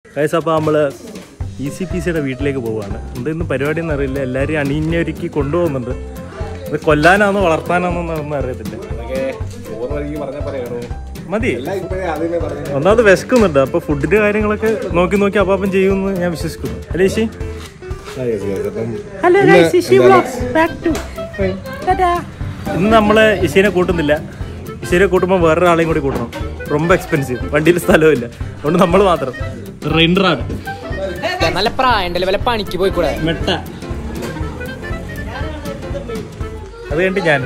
കൈസ് അപ്പോൾ നമ്മൾ E C P സിയുടെ വീട്ടിലേക്ക് പോവുകയാണ് എന്തെന്ന് പരിപാടി എന്നറിയില്ല എല്ലാവരും അണിഞ്ഞൊരുക്കി കൊണ്ടുപോകുന്നുണ്ട് ഇത് കൊല്ലാനാണോ വളർത്താനാണോ എന്നൊന്നും അറിയത്തില്ല അതൊക്കെ പോകുന്ന വഴിക്ക് പറഞ്ഞാൽ പറയാണോ മതി എല്ലാം ഇപ്പോഴേ ആദ്യമേ പറഞ്ഞു ഒന്നാമത് വിശക്കുന്നുണ്ട് അപ്പോൾ ഫുഡിൻ്റെ കാര്യങ്ങളൊക്കെ നോക്കി നോക്കി അപ്പാപ്പൻ ചെയ്യുമെന്ന് ഞാൻ വിശ്വസിക്കുന്നു അല്ലേ ശി hello guys Ishi vlogs back to ഇന്ന് നമ്മൾ ഇശീനെ കൂട്ടുന്നില്ല ഇശീനെ കൂട്ടുമ്പോൾ വേറൊരാളെയും കൂടി കൂട്ടണം ரொம்ப എക്സ്പെൻസീവ് വണ്ടിയിൽ സ്ഥലമില്ല അതുകൊണ്ട് നമ്മൾ മാത്രം റെയിൻഡറാണ് നല്ല പ്രായണ്ടല്ലേ വല്ല പണിക്ക് പോയിക്കൂടെ മെട്ട അത് കഴിഞ്ഞിട്ട് ഞാൻ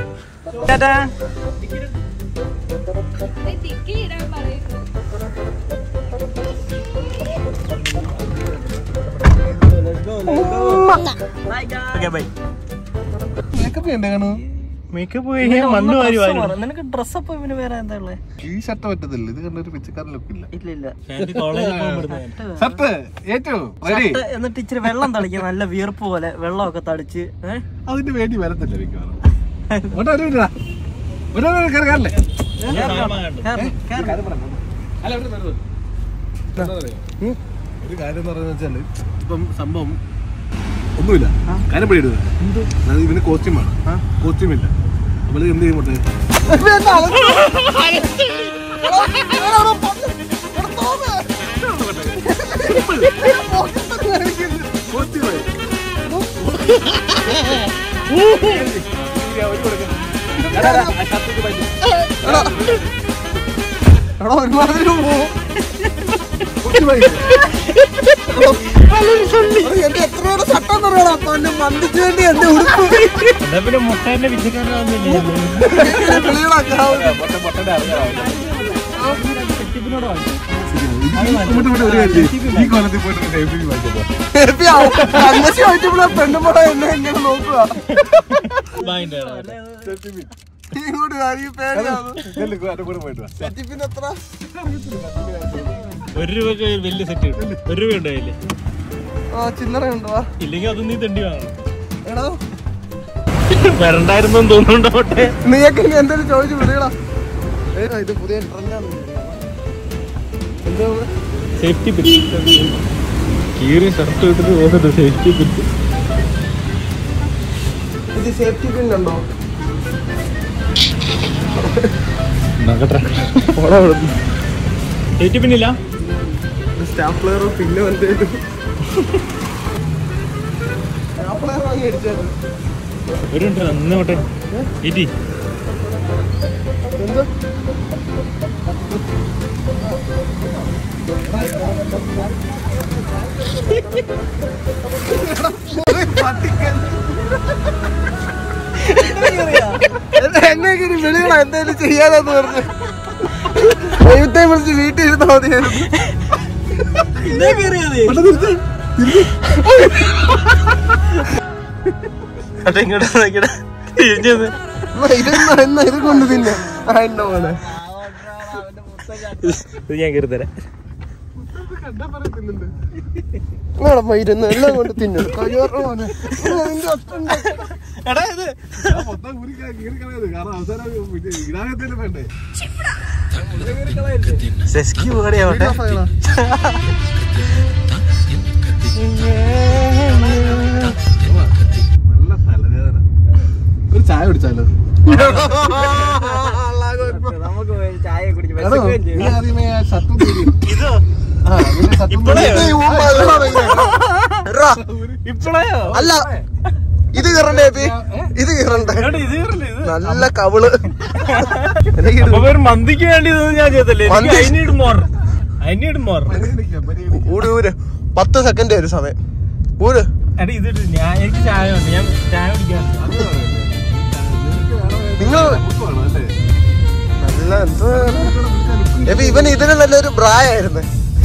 ഓക്കെ ബൈ മേക്കപ്പ് ചെയ്യണ്ടേ മേക്കപ്പ് കഴിഞ്ഞാൽ മണ്ണ് വാരി വാരി നിനക്ക് ഡ്രസ്സപ്പ് ഇവന് വേറെ എന്താ ഉള്ളത് ഈ ഷർട്ട് പറ്റത്തില്ല ഇത് കണ്ടൊരു പിച്ചക്കാരൻ ലുക്ക് ഇല്ല ഇല്ല ഇല്ല കോളേജിൽ പോകുമ്പോൾ ഷർട്ട് ഏറ്റവും റെഡി ഷർട്ട് എന്നിട്ട് ഇച്ചിരി വെള്ളം തളിക്കുക നല്ല വിയർപ്പ് പോലെ വെള്ളമൊക്കെ തളിച്ച് ഏഹ് അതിന് വേണ്ടി വരത്തില്ല മിക്കവാറും ഓട്ടോ ഒരു മിനിറ്റ് ഒരു മിനിറ്റ് കയറി കയറില്ലേ അല്ല ഇവിടെ വരുന്നത്. എന്താ പറയാ? ഒരു കാര്യം എന്ന് പറയുന്നത് വെച്ചാല് ഇപ്പം സംഭവം ഒന്നുമില്ല കാര്യം പിടിയിടുക അതായത് ഇവന് കോസ്റ്റ്യൂം വേണം കോസ്റ്റ്യൂം ഇല്ല അപ്പോൾ എന്ത് ചെയ്യും പോട്ടെ എന്നാ പിന്നെ മുട്ടേന്റെ വിദ്യക്കാരനാവുന്നില്ലേ ഈ കൊല്ലത്തിൽ പോയിട്ട് സേഫ്റ്റി വാങ്ങിച്ചോ പെണ്ണുമ്പോഴെ എന്നെ എങ്ങനെ നോക്കുക ഇങ്ങോട്ട് കാര്യം പേടിയാണ് കൂടെ പോയിട്ട് വാ. പിന്നെ എത്ര ഒരു രൂപക്ക് വലിയ സെറ്റ് കിട്ടും ഒരു രൂപ ഉണ്ട് കയ്യില് ആ ചില്ലറ ഉണ്ടോ ഇല്ലെങ്കിൽ അതും നീ തെണ്ടി വാങ്ങണം എടാ വരണ്ടായിരുന്നു തോന്നുന്നുണ്ടോ മുട്ടേ നീയൊക്കെ ഇനി എന്തെങ്കിലും ചോദിച്ചു വിളിയടാ ഇത് പുതിയ ട്രെൻഡാണ് എന്തോ സേഫ്റ്റി പിറ്റ് കീറി ഷർട്ട് ഇട്ടിട്ട് പോകുന്നുണ്ട് സേഫ്റ്റി പിറ്റ് ഇത് സേഫ്റ്റി പിൻ ഉണ്ടോ സേഫ്റ്റി പിന്നില്ല സ്റ്റാപ്ലറോ പിന്നെ എന്തേലും സ്റ്റാപ്ലർ വാങ്ങി അടിച്ചത് ഒരു മിനിറ്റ് നിന്ന് പോട്ടെ ഇറ്റി എന്തോ എന്നെ വിളിയണ എന്തേലും ചെയ്യാതെന്ന് പറഞ്ഞു ദൈവത്തെ വിളിച്ച് വീട്ടിൽ ഇരുന്നാ മതിയായിരുന്നു ഇങ്ങോട്ട് നോക്കിയിട്ട് തിരിഞ്ഞത് എന്നാ ഇതെന്നാ എന്നാ ഇത് കൊണ്ട് തിന്നെ ആ എണ്ണ പോലെ ഇത് ഞാൻ കയറി തരാം വേണം ഇരുന്ന് എല്ലാം കൊണ്ട് തിന്നും കഴിയാറ പോലെ നിന്റെ ഒറ്റ എടാ ഇത് മൊത്തം ഊരി ക- കീറി കളയത്. കാരണം അവസാനം ഇത് ഇടാനത്തേലും വേണ്ടേ സെസ്കി പേടിയാവട്ടെ നല്ല തലവേദന ഒരു ചായ കുടിച്ചാലോ നമുക്ക് പോയി ചായ കുടിച്ച് എടോ, നീ ആദ്യമേ ആ ഷർട്ടും തീരി ഇതോ ആ നിന്റെ ഷർട്ടും ഇപ്പളേ? ഇപ്പളയോ അല്ല ഇത് കീറണ്ടേ ഏപ്പി? ഇത് കീറണ്ടേ എടാ, ഇത് കയറില്ലേ ഇത് നല്ല കവിള് അപ്പൊ ഒരു മന്തിക്ക് വേണ്ടി ഇതൊന്നും ഞാൻ ചെയ്തല്ലേ മന്തി- I need more I need more ഊര് ഊര് പത്ത് സെക്കൻഡ് ഒരു സമയം ഊര് എടാ ഇത് ഇട്. ഞാൻ എനിക്ക് ചായ ഉണ്ട് ഞാൻ ചായ കുടിക്കാൻ നിങ്ങൾ നല്ല എന്തോ ഏപ്പി ഇവൻ ഇതിന് നല്ലൊരു പ്രായമായിരുന്നു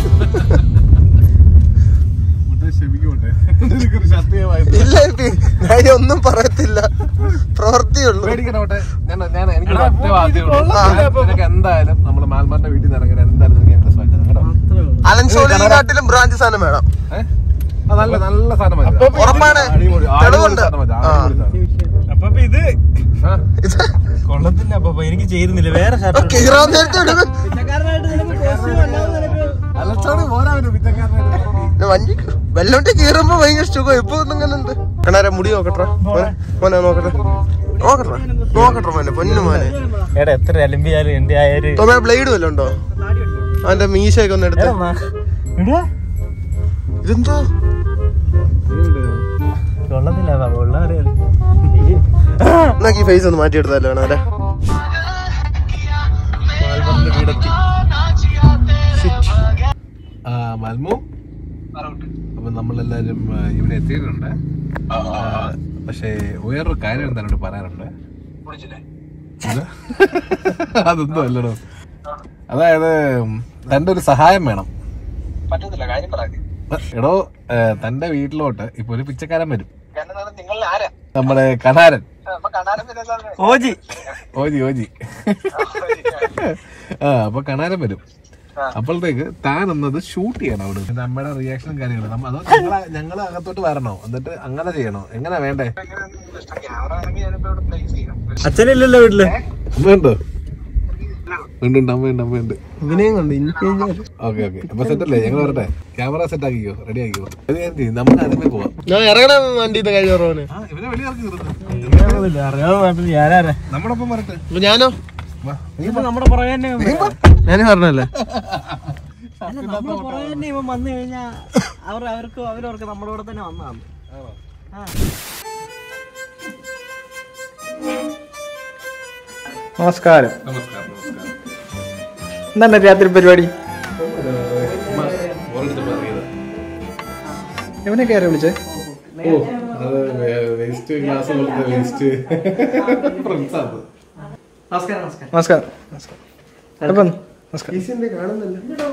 ക്ഷമിക്കോട്ടെ എനിക്കൊരു ഷർട്ട് ഞാൻ വാങ്ങി ഇല്ല ഏപ്പി ഞാൻ ഇനി ഒന്നും പറയത്തില്ല പ്രവൃത്തിയുള്ളൂ പേടിക്കണോട്ടെ ഞാൻ ഞാൻ എനിക്ക് എടാ, ഒറ്റ വാദ്യമേ ഉള്ളൂ. കൊള്ളത്തില്ല ഞാൻ- നിനക്ക് എന്തായാലും നമ്മള് മാൽമാരുടെ വീട്ടിൽ നിന്ന് ഇറങ്ങി എന്തായാലും നിനക്ക് ഞാൻ ഡ്രസ് വാങ്ങിച്ചു കേട്ടോ അലൻസോളി നാട്ടിലും ബ്രാഞ്ച് സാധനം വേണം ഏഹ്? ആ, നല്ല നല്ല സാധനം മതി. ഉറപ്പാണ്. അടിപൊളി, അടിപൊളി തെളിവുണ്ട്. സാധനം മതി, ആ. അടിപൊളി സാധനം. അപ്പൊ ഇത് ആ? ഇത് കൊള്ളത്തില്ല അപ്പൊ എനിക്ക് ചേരുന്നില്ല വേറെ ഷർട്ട് കീറാൻ നേരത്തെ ഇടുന്നത് അലച്ചോടി പോരാ അവന് പിച്ചക്കാരനായിട്ട്. വണ്ടി വെല്ലോണ്ടി കീറുമ്പോ ഭയങ്കര സുഖം ഇപ്പൊ ഇങ്ങനെ ഉണ്ട് കണാരെ മുടി നോക്കട്ടെ മോനെ മോനെ നോക്കട്ടെ നോക്കട്ടെ നോക്കട്ടെ മോനെ പൊന്നു മോനെ എടാ എത്ര അലമ്പിയാലും എന്റെ ആയൊരു തോമേ ബ്ലേഡ് വല്ലതും ഉണ്ടോ അവന്റെ മീശയൊക്കെ ഒന്ന് എടുത്ത് ഇതെന്തോ കൊള്ളത്തില്ല കൊള്ളാറിയാ എന്നാ ഈ ഫേസ് ഒന്ന് മാറ്റിയെടുത്താലോ കണാരെ ആ, മൽമു അപ്പൊ നമ്മളെല്ലാരും ആ, ഇവിടെ എത്തിയിട്ടുണ്ട് ആ, പക്ഷേ വേറൊരു കാര്യം എന്തായാലും പറയാനുണ്ട് ഇത്? അതൊന്നും അല്ലടോ അതായത് തന്റെ ഒരു സഹായം വേണം എടോ ഏ, തന്റെ വീട്ടിലോട്ട് ഇപ്പൊ ഒരു പിച്ചക്കാരൻ വരും നമ്മുടെ കനാരൻ ഓജി ഓജി ഓജി ആ അപ്പൊ കണാരം വരും അപ്പോഴത്തേക്ക് താൻ എന്നത് ഷൂട്ട് ചെയ്യണം അവിടെ നമ്മുടെ റിയാക്ഷനും കാര്യങ്ങളും നമ്മ- അതോ ഞങ്ങളെ ഞങ്ങള് അകത്തോട്ട് വരണോ എന്നിട്ട് അങ്ങനെ ചെയ്യണോ എങ്ങനെ വേണ്ടേ അച്ഛനില്ലല്ലോ വീട്ടില് അമ്മയുണ്ടോ ഉണ്ട് അമ്മയുണ്ട് അമ്മയുണ്ട് ഇവനെയും കൊണ്ട് എനിക്ക് ഓക്കെ ഓക്കെ അപ്പൊ സെറ്റ് അല്ലേ ഞങ്ങൾ വരട്ടെ ക്യാമറ സെറ്റ് ആക്കിക്കോ റെഡി ആക്കിക്കോ അത് ഞാൻ ചെയ്യും നമുക്ക് ആദ്യമേ പോവാം ഞാൻ ഇറങ്ങണം വണ്ടിന്ന് കഴിഞ്ഞ മോനെ ആ ഇവനെ വെളി ഇറക്കി നിർത്തുന്നു അറിയാതെ ഞാനാരാ നമ്മളൊപ്പം വരട്ടെ അപ്പൊ ഞാനോ വാ. ഇപ്പൊ നമ്മുടെ പുറകെ തന്നെ ഞാനും പറഞ്ഞല്ലേ നമ്മുടെ പുറകെ തന്നെ ഇവൻ വന്നു കഴിഞ്ഞാ അവർ അവർക്ക് അവരവർക്ക് നമ്മുടെ കൂടെ തന്നെ വന്നതാണ് നമസ്കാരം നമസ്കാരം നമസ്കാരം എന്താണ് രാത്രി പരിപാടി ഓരോരുത്തർ പറയുന്നത് ഇവനൊക്കെ ആരെ വിളിച്ചേ ഓ അത് വേസ്റ്റ് ഗ്ലാസ് പോലത്തെ വേസ്റ്റ് ഫ്രണ്ട്സ് ആണ് നമസ്കാരം നമസ്കാരം നമസ്കാരം നമസ്കാരം അപ്പം നമസ്കാരം കാണുന്നില്ല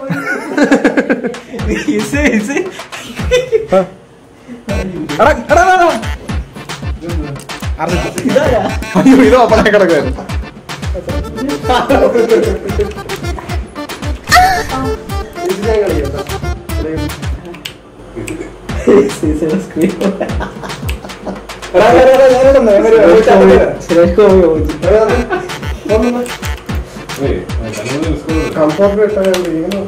ഇസ്, ഇസ്. ആ. എടാ, എടാ, എടാ, എടാ. ഇതാരാ? അയ്യോ ഇത് ഓപ്പണായി കിടക്കുവായിരുന്നു സീസൺ സ്ക്രീൻ. എടാ, എടാ, എടാ, ഞാനിവിടെ ഉണ്ട്. ഞാൻ വരുവാ. സുരേഷ് ഗോപി ഓജി. കംഫോർട്ട് ഇട്ടാൽ ഇങ്ങനെ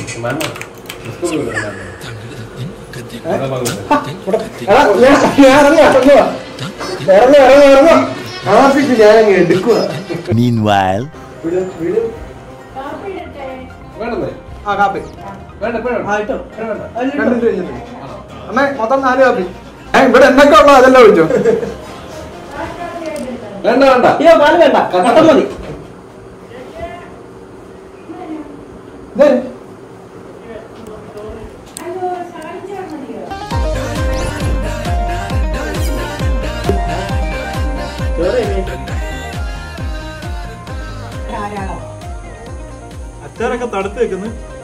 എടാ, ഞാൻ- ഞാൻ ഇറങ്ങുവാ, ഇറങ്ങുവാ. ഇറങ്ങുവാ, ഇറങ്ങുവാ, ഇറങ്ങുവാ. ആഫിക്ക് ഞാനങ്ങ് എടുക്കുക Meanwhile. വേണ്ടേ ആ കാപ്പി വേണ്ട വേണ്ട ആ, ഇട്ടോ. രണ്ടും കഴിഞ്ഞിട്ട് അമ്മേ മൊത്തം നാല് കാപ്പി ഏ ഇവിടെ എന്തൊക്കെ ഉള്ളോ അതെല്ലാം ഒഴിച്ചോ വേണ്ട വേണ്ട അയ്യോ, പാല് വേണ്ട കട്ടൻ മതി ഇതേ അച്ചാറൊക്കെ തടുത്ത് വെക്കുന്നു